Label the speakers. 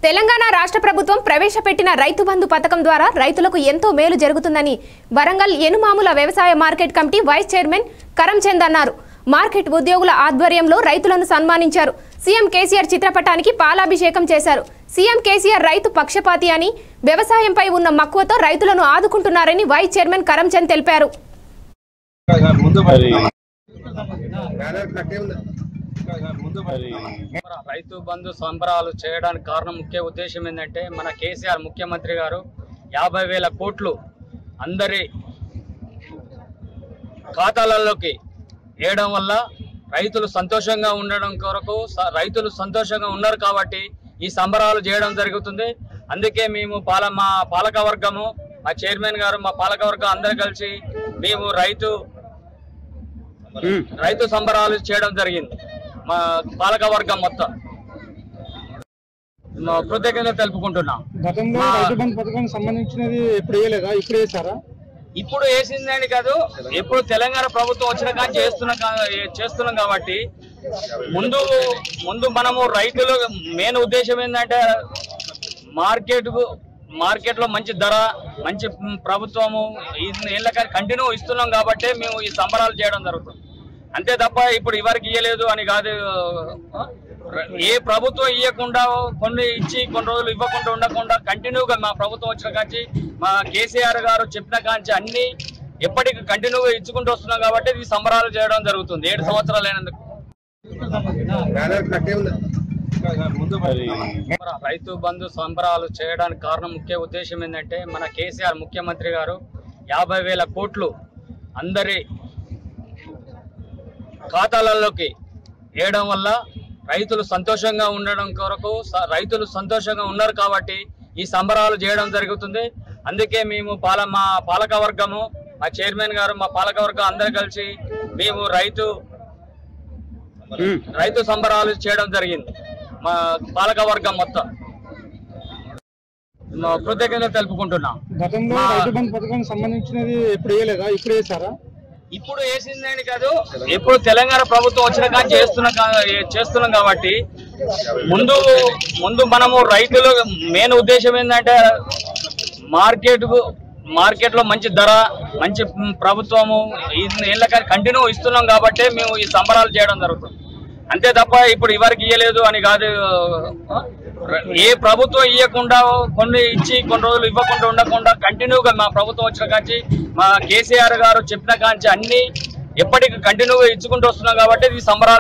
Speaker 1: తెలంగాణ రాష్ట్ర ప్రభుత్వం ప్రవేశపెట్టిన రైతు బంధు పథకం ద్వారా రైతులకు ఎంతో మేలు జరుగుతుందని వరంగల్ ఎనుమాముల వ్యవసాయ market committee vice chairman Karamchand అన్నారు మార్కెట్ ఉద్యోగుల ఆధ్వర్యంలో రైతులను సన్మానించారు సీఎం కేసీఆర్ చిత్రపటానికి పాలాభిషేకం చేశారు సీఎం కేసీఆర్ రైతు పక్షపాతి అని వ్యవసాయంపై ఉన్న మక్కువతో రైతులను ఆదుకుంటున్నారని వైస్ చైర్మన్ కరంచంద్ తెలిపారు
Speaker 2: మరి
Speaker 3: మన రైతు బంధు సంబరాలు చేయడానికి కారణం ముఖ్య ఉద్దేశం ఏంటంటే మన కేసీఆర్ ముఖ్యమంత్రి గారు యాభై వేల కోట్లు అందరి ఖాతాలలోకి వేయడం వల్ల రైతులు సంతోషంగా ఉండడం కొరకు స- రైతులు సంతోషంగా ఉన్నారు కాబట్టి ఈ సంబరాలు చేయడం జరుగుతుంది అందుకే మేము పాల మా పాలక వర్గము మా చైర్మన్ గారు మా పాలక వర్గం అందరు కలిసి మేము రైతు రైతు సంబరాలు చేయడం జరిగింది మా పాలక వర్గం మొత్తం మా కృతజ్ఞత తెలుపుకుంటున్నాం
Speaker 4: గతంలో
Speaker 3: మా-
Speaker 4: రైతు బంధు పథకానికి సంబంధించినది ఎప్పుడు వేయలేదా ఇప్పుడు వేసారా
Speaker 3: ఇప్పుడు వేసిందని కాదు ఎప్పుడు తెలంగాణ ప్రభుత్వం వచ్చిన కానీ చేస్తున్నాం కా- చేస్తున్నాం కాబట్టి ముందు ముందు మనము రైతులు మెయిన్ ఉద్దేశం ఏంటంటే మార్కెట్ మార్కెట్ లో మంచి ధర మంచి ప్రభుత్వము ఏళ్ళ కంటిన్యూ ఇస్తున్నాం కాబట్టి మేము ఈ సంబరాలు చేయడం జరుగుతుంది అంతే తప్ప ఇప్పుడు ఎవరికి ఇయ్యలేదు అని కాదు ఆ? ఏ ప్రభుత్వం ఇవ్వకుండా కొన్ని ఇచ్చి కొన్ని రోజులు ఇవ్వకుండా ఉండకుండా కంటిన్యూగా మా ప్రభుత్వం వచ్చిన కాంచి మా కేసీఆర్ గారు చెప్పిన కాంచి అన్ని ఎప్పటికీ కంటిన్యూగా ఇచ్చుకుంటూ వస్తున్నాం కాబట్టి ఈ సంబరాలు చేయడం జరుగుతుంది ఏడు సంవత్సరాలు అయినందుకు
Speaker 2: మరి
Speaker 3: మన రైతు బంధు సంబరాలు చేయడానికి కారణం ముఖ్య ఉద్దేశం ఏంటంటే మన కేసీఆర్ ముఖ్యమంత్రి గారు యాభై వేల కోట్లు అందరి ఖాతాలలోకి వేయడం వల్ల రైతులు సంతోషంగా ఉండడం కొరకు స- రైతులు సంతోషంగా ఉన్నారు కాబట్టి ఈ సంబరాలు చేయడం జరుగుతుంది అందుకే మేము పాల మా పాలక వర్గము మా చైర్మన్ గారు మా పాలక వర్గం అందరు కలిసి మేము రైతు రైతు సంబరాలు చేయడం జరిగింది మా పాలక వర్గం మొత్తం మా కృతజ్ఞత తెలుపుకుంటున్నాం
Speaker 4: గతంలో
Speaker 3: మా-
Speaker 4: రైతు బంధు పథకానికి సంబంధించినది ఎప్పుడు వేయలేదా ఇప్పుడు వేసారా
Speaker 3: ఇప్పుడు వేసిందని కాదు ఎప్పుడు తెలంగాణ ప్రభుత్వం వచ్చిన కానీ చేస్తున్నాం కా- చేస్తున్నాం కాబట్టి ముందు ముందు మనము రైతులు మెయిన్ ఉద్దేశం ఏంటంటే మార్కెట్ మార్కెట్ లో మంచి ధర మంచి ప్రభుత్వము ఏళ్ళ కంటిన్యూ ఇస్తున్నాం కాబట్టి మేము ఈ సంబరాలు చేయడం జరుగుతుంది అంతే తప్ప ఇప్పుడు ఎవరికి ఇయ్యలేదు అని కాదు ఆ? ఏ ప్రభుత్వం ఇవ్వకుండా కొన్ని ఇచ్చి కొన్ని రోజులు ఇవ్వకుండా ఉండకుండా కంటిన్యూగా మా ప్రభుత్వం వచ్చిన కాంచి మా కేసీఆర్ గారు చెప్పిన కాంచి అన్ని ఎప్పటికీ కంటిన్యూగా ఇచ్చుకుంటూ వస్తున్నాం కాబట్టి ఈ సంబరాలు